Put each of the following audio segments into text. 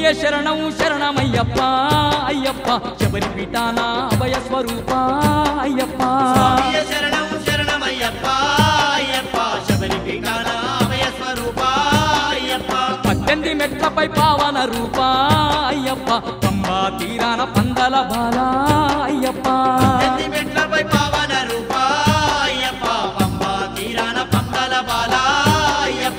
స్వామియే శరణం శరణమయ్యప్ప అయ్యప్ప శబరి పీఠాన అభయ స్వరూప అయ్యప్ప స్వామియే శరణం శరణమయ్యప్ప అయ్యప్ప శబరి పీఠాన అభయ స్వరూప అయ్యప్ప పద్దెనిమిది మెట్లపై పావన రూప అయ్యప్ప పంబా తీరాన పందల బాల అయ్యప్ప ఎన్ని మెట్లపై పావన రూప అయ్యప్ప పంబా తీరాన పందల బాల అయ్యప్ప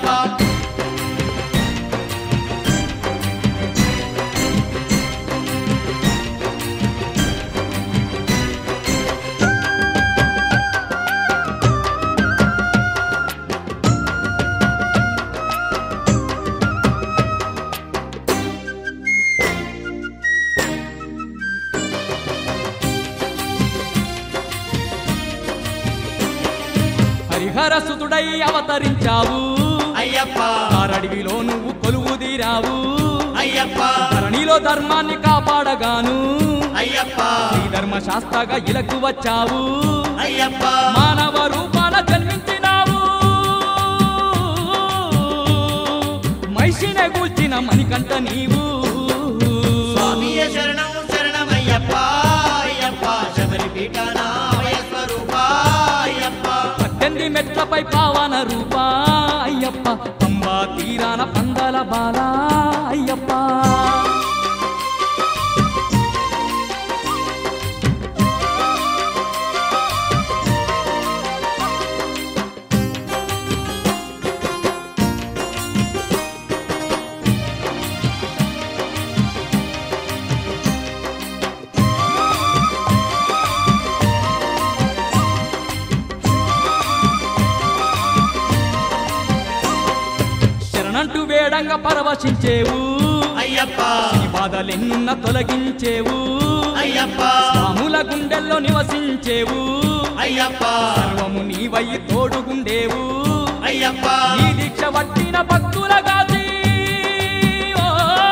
హరిహర సుతుడై అవతరించావు అయ్యప్ప అడవిలో నువ్వు కొలువు తీరావు అయ్యప్ప ధరణిలో ధర్మాన్ని కాపాడగాను అయ్యప్ప శ్రీ ధర్మశాస్త్రగా ఇలకు వచ్చావు అయ్యప్ప మానవ రూపాన జన్మించినావు మైషినే గూల్చిన మణికంఠ నీవు స్వామియే శరణం శరణమయ్యప్ప అయ్యప్ప శబరి పీఠాన అభయ స్వరూప అయ్యప్ప పద్దెనిమిది మెట్లపై పావన రూప అయ్యప్ప పంబా తీరాన పందల బాల అయ్యప్ప శరణంటూ వేడంగా పరవశించేవు అయ్యప్ప నీ బాధలెన్న తొలగించేవు అయ్యప్ప స్వాముల గుండెల్లో నివసించేవు అయ్యప్ప సర్వము నీవై తోడుగుండేవు అయ్యప్ప నీ దీక్ష పట్టిన భక్తుల గాచి ఓ,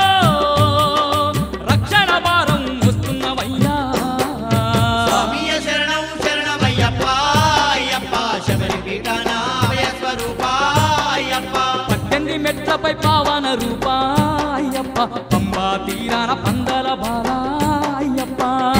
రక్షణ భారం వస్తున్నవయ్యా స్వామియే శరణం శరణమయ్యప్ప అయ్యప్ప శబరి పీఠాన అభయ స్వరూప అయ్యప్ప పద్దెనిమిది మెట్లపై పావన రూప అయ్యప్ప పంబా తీరాన పందల బాల అయ్యప్ప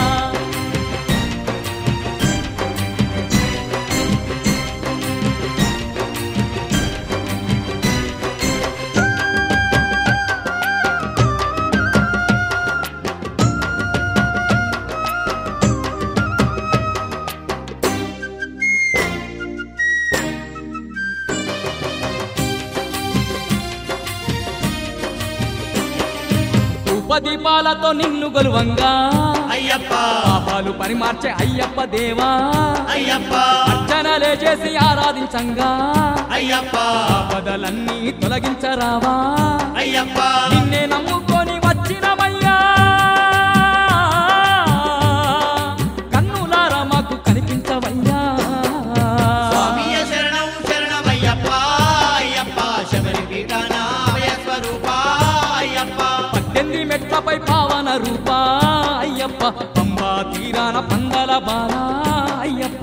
ఉపదీపాలతో నిన్ను గొలువంగా అయ్యప్ప పాపాలు పరిమార్చే అయ్యప్ప దేవా అయ్యప్ప అర్చనలే చేసి ఆరాధించంగా అయ్యప్ప ఆపదలన్నీ తొలగించరావా అయ్యప్ప నిన్నే నమ్ముకొని వచ్చినమయ్యా కన్నులారా మాకు కనిపించవయ్యా స్వామియే శరణం శరణమయ్యప్ప అయ్యప్ప శబరి పీఠాన అభయ స్వరూప అయ్యప్ప పద్దెనిమిది మెట్లపై పావన రూప అయ్యప్ప పంబా తీరాన పందల బాల అయ్యప్ప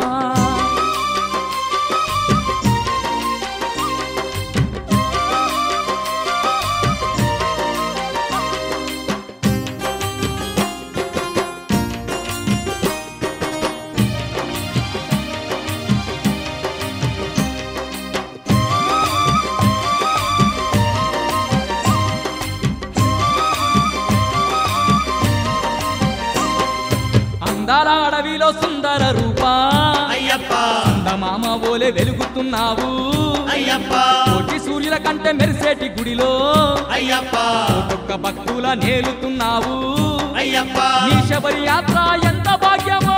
అందాల అడవిలో సుందర రూప అయ్యప్ప అందమామ ఓలే వెలుగుతున్నావు అయ్యప్ప కోటి సూర్యుల కంటే మెరిసేటి గుడిలో అయ్యప్ప ఒక్కొక్క భక్తుల నేలుతున్నావు అయ్యప్ప నీ శబరి యాత్ర ఎంత భాగ్యమో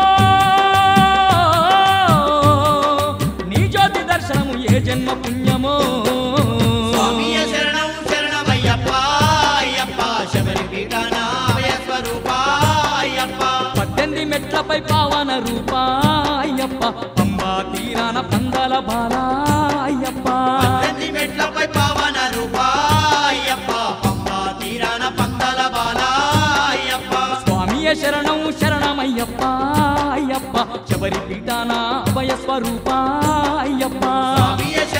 నీ జ్యోతి దర్శనము ఏ జన్మ పుణ్యమో స్వామియే శరణం శరణమయ్యప్ప అయ్యప్ప శబరి పీఠాన అభయ స్వరూప అయ్యప్ప పద్దెనిమిది మెట్లపై పావన రూప అయ్యప్ప పంబా తీరాన పందల బాల అయ్యప్ప పద్దెనిమిది మెట్లపై పావన రూప అయ్యప్ప పంబా తీరాన పందల బాల అయ్యప్ప స్వామియ శరణం శరణమయ్యప్ప అయ్యప్ప శబరి పీఠాన అభయ స్వరూప అయ్యప్ప స్వామియే